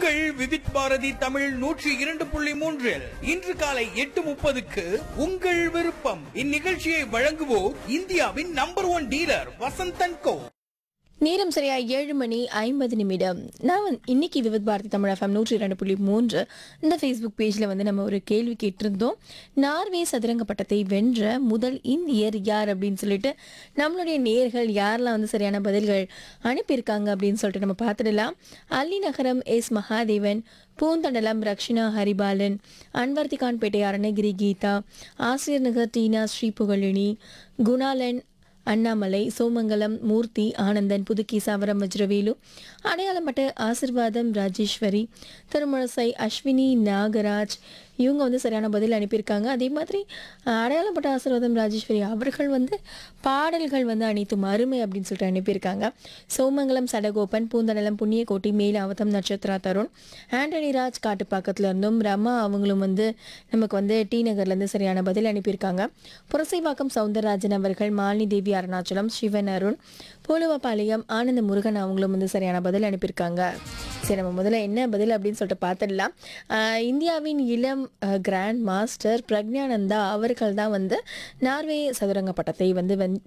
உங்கள் விவித் பாரதி தமிழ் நூற்றி இரண்டு புள்ளி மூன்றில் இன்று காலை எட்டு முப்பதுக்கு உங்கள் விருப்பம் இந்நிகழ்ச்சியை வழங்குவோர் இந்தியாவின் number one dealer Vasanthan co நேரம் சரியா ஏழு மணி ஐம்பது நிமிடம் நான் வந்து இன்னைக்கு விவித் பாரதி தமிழ் எஃப்எம் நூற்றி இரண்டு புள்ளி மூன்று இந்த ஃபேஸ்புக் பேஜில் வந்து நம்ம ஒரு கேள்வி கேட்டிருந்தோம் நார்வே சதுரங்க பட்டத்தை வென்ற முதல் இந்தியர் யார் அப்படின்னு சொல்லிட்டு நம்மளுடைய நேர்கள் யாரெல்லாம் வந்து சரியான பதில்கள் அனுப்பியிருக்காங்க அப்படின்னு சொல்லிட்டு நம்ம பார்த்துடலாம் அல்லி நகரம் எஸ் மகாதேவன் பூந்தண்டலம் ரக்ஷினா ஹரிபாலன் அன்வர்த்திகான்பேட்டை அருணகிரி கீதா ஆசிரியர் நகர் டீனா ஸ்ரீ புகழினி குணாலன் அண்ணாமலை சோமங்கலம் மூர்த்தி ஆனந்தன் புதுக்கீசாவரம் வஜ்ரவேலு அடையாளப்பட்ட ஆசிர்வாதம் ராஜேஸ்வரி திருமணசை அஸ்வினி நாகராஜ் இவங்க வந்து சரியான பதில் அனுப்பியிருக்காங்க அதே மாதிரி அஹ், அடையாளப்பட்ட ஆசீர்வாதம் ராஜேஸ்வரி அவர்கள் வந்து பாடல்கள் வந்து அனைத்தும் அருமை அப்படின்னு சொல்லிட்டு அனுப்பியிருக்காங்க சோமங்கலம் சடகோபன் பூந்தநலம் புண்ணியக்கோட்டி மேலாவதம் நட்சத்திரா தருண் ஆண்டனி ராஜ் காட்டுப்பாக்கத்துல இருந்தும் ரமா அவங்களும் வந்து நமக்கு வந்து டி நகர்லேருந்து சரியான பதில் அனுப்பியிருக்காங்க புரசைவாக்கம் சவுந்தரராஜன் அவர்கள் மாலினி தேவி அருணாச்சலம் சிவன் அருண் போலுவபாளையம் ஆனந்த முருகன் அவங்களும் வந்து சரியான பதில் அனுப்பியிருக்காங்க சரி நம்ம முதல்ல என்ன பதில் அப்படின்னு சொல்லிட்டு பார்த்துடலாம் ஆஹ் இந்தியாவின் இளம் ஆஹ் கிராண்ட் மாஸ்டர் பிரக்ஞானந்தா அவர்கள் தான் வந்து நார்வே சதுரங்க பட்டத்தை வந்து வென்